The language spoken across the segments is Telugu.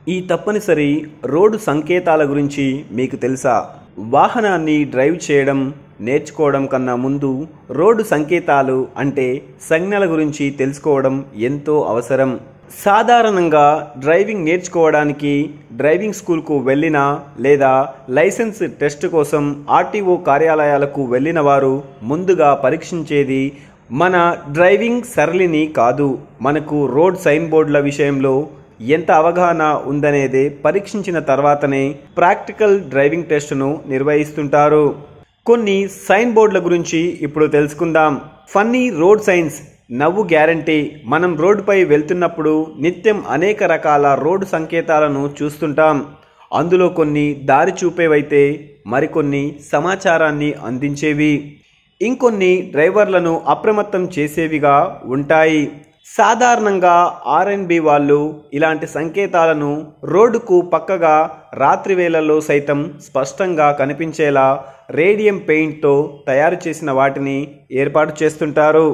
ఈ తప్పనిసరి రోడ్డు సంకేతాల గురించి మీకు తెలుసా వాహనాన్ని డ్రైవ్ చేయడం నేర్చుకోవడం కన్నా ముందు రోడ్డు సంకేతాలు అంటే సంజ్ఞల గురించి తెలుసుకోవడం ఎంతో అవసరం సాధారణంగా డ్రైవింగ్ నేర్చుకోవడానికి డ్రైవింగ్ స్కూల్కు వెళ్ళిన లేదా లైసెన్స్ టెస్ట్ కోసం ఆర్టీఓ కార్యాలయాలకు వెళ్ళిన వారు ముందుగా పరీక్షించేది మన డ్రైవింగ్ సరళిని కాదు మనకు రోడ్ సైన్ బోర్డుల విషయంలో ఎంత అవగాహన ఉందనేదే పరీక్షించిన తర్వాతనే ప్రాక్టికల్ డ్రైవింగ్ టెస్టును నిర్వహిస్తుంటారు కొన్ని సైన్ బోర్డుల గురించి ఇప్పుడు తెలుసుకుందాం ఫన్నీ రోడ్ సైన్స్ నవ్వు గ్యారంటీ మనం రోడ్డుపై వెళ్తున్నప్పుడు నిత్యం అనేక రకాల రోడ్డు సంకేతాలను చూస్తుంటాం అందులో కొన్ని దారి చూపేవైతే మరికొన్ని సమాచారాన్ని అందించేవి ఇంకొన్ని డ్రైవర్లను అప్రమత్తం చేసేవిగా ఉంటాయి సాధారణంగా ఆర్ఎన్బి వాళ్ళు ఇలాంటి సంకేతాలను రోడ్డుకు పక్కగా రాత్రి వేళల్లో సైతం స్పష్టంగా కనిపించేలా రేడియం పెయింట్తో తయారు చేసిన వాటిని ఏర్పాటు చేస్తుంటారు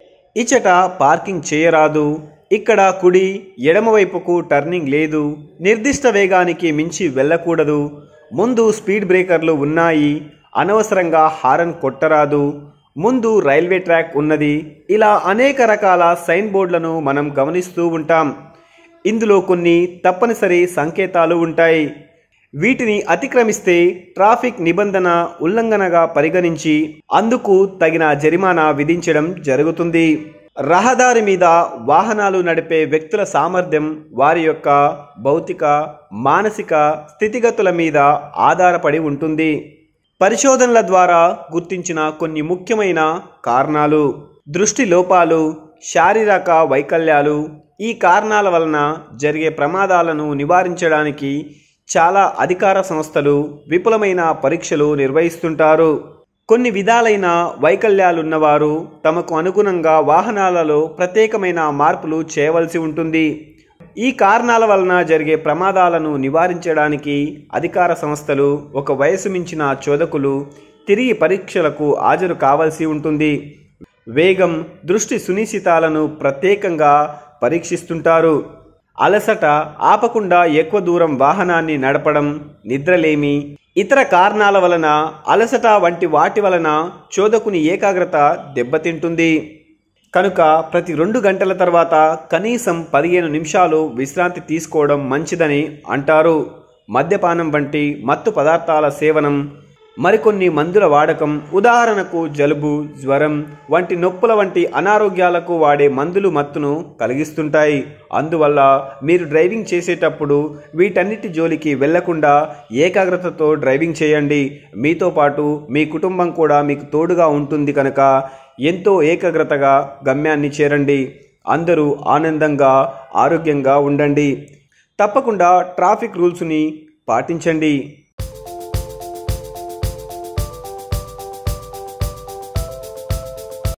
ఇచట పార్కింగ్ చేయరాదు ఇక్కడ కుడి ఎడమవైపుకు టర్నింగ్ లేదు నిర్దిష్ట వేగానికి మించి వెళ్ళకూడదు ముందు స్పీడ్ బ్రేకర్లు ఉన్నాయి అనవసరంగా హారన్ కొట్టరాదు ముందు రైల్వే ట్రాక్ ఉన్నది ఇలా అనేక రకాల సైన్ బోర్డులను మనం గమనిస్తూ ఉంటాం ఇందులో కొన్ని తప్పనిసరి సంకేతాలు ఉంటాయి వీటిని అతిక్రమిస్తే ట్రాఫిక్ నిబంధన ఉల్లంఘనగా పరిగణించి అందుకు తగిన జరిమానా విధించడం జరుగుతుంది రహదారి మీద వాహనాలు నడిపే వ్యక్తుల సామర్థ్యం వారి యొక్క భౌతిక మానసిక స్థితిగతుల మీద ఆధారపడి ఉంటుంది పరిశోధనల ద్వారా గుర్తించిన కొన్ని ముఖ్యమైన కారణాలు దృష్టి లోపాలు శారీరక వైకల్యాలు ఈ కారణాల వలన జరిగే ప్రమాదాలను నివారించడానికి చాలా అధికార సంస్థలు విపులమైన పరీక్షలు నిర్వహిస్తుంటారు కొన్ని విధాలైన వైకల్యాలున్నవారు తమకు అనుగుణంగా వాహనాలలో ప్రత్యేకమైన మార్పులు చేయవలసి ఉంటుంది ఈ కారణాల వలన జరిగే ప్రమాదాలను నివారించడానికి అధికార సంస్థలు ఒక వయసు మించిన చోదకులు తిరిగి పరీక్షలకు హాజరు కావాల్సి ఉంటుంది వేగం దృష్టి సునిశ్చితాలను ప్రత్యేకంగా పరీక్షిస్తుంటారు అలసట ఆపకుండా ఎక్కువ దూరం వాహనాన్ని నడపడం నిద్రలేమి ఇతర కారణాల వలన అలసట వంటి వాటి వలన చోదకుని ఏకాగ్రత దెబ్బతింటుంది కనుక ప్రతి రెండు గంటల తర్వాత కనీసం పదిహేను నిమిషాలు విశ్రాంతి తీసుకోవడం మంచిదని అంటారు మద్యపానం వంటి మత్తు పదార్థాల సేవనం మరికొన్ని మందుల వాడకం ఉదాహరణకు జలుబు జ్వరం వంటి నొప్పుల వంటి అనారోగ్యాలకు వాడే మందులు మత్తును కలిగిస్తుంటాయి అందువల్ల మీరు డ్రైవింగ్ చేసేటప్పుడు వీటన్నిటి జోలికి వెళ్లకుండా ఏకాగ్రతతో డ్రైవింగ్ చేయండి మీతో పాటు మీ కుటుంబం కూడా మీకు తోడుగా ఉంటుంది కనుక ఎంతో ఏకాగ్రతగా గమ్యాన్ని చేరండి అందరూ ఆనందంగా ఆరోగ్యంగా ఉండండి తప్పకుండా ట్రాఫిక్ రూల్స్ని పాటించండి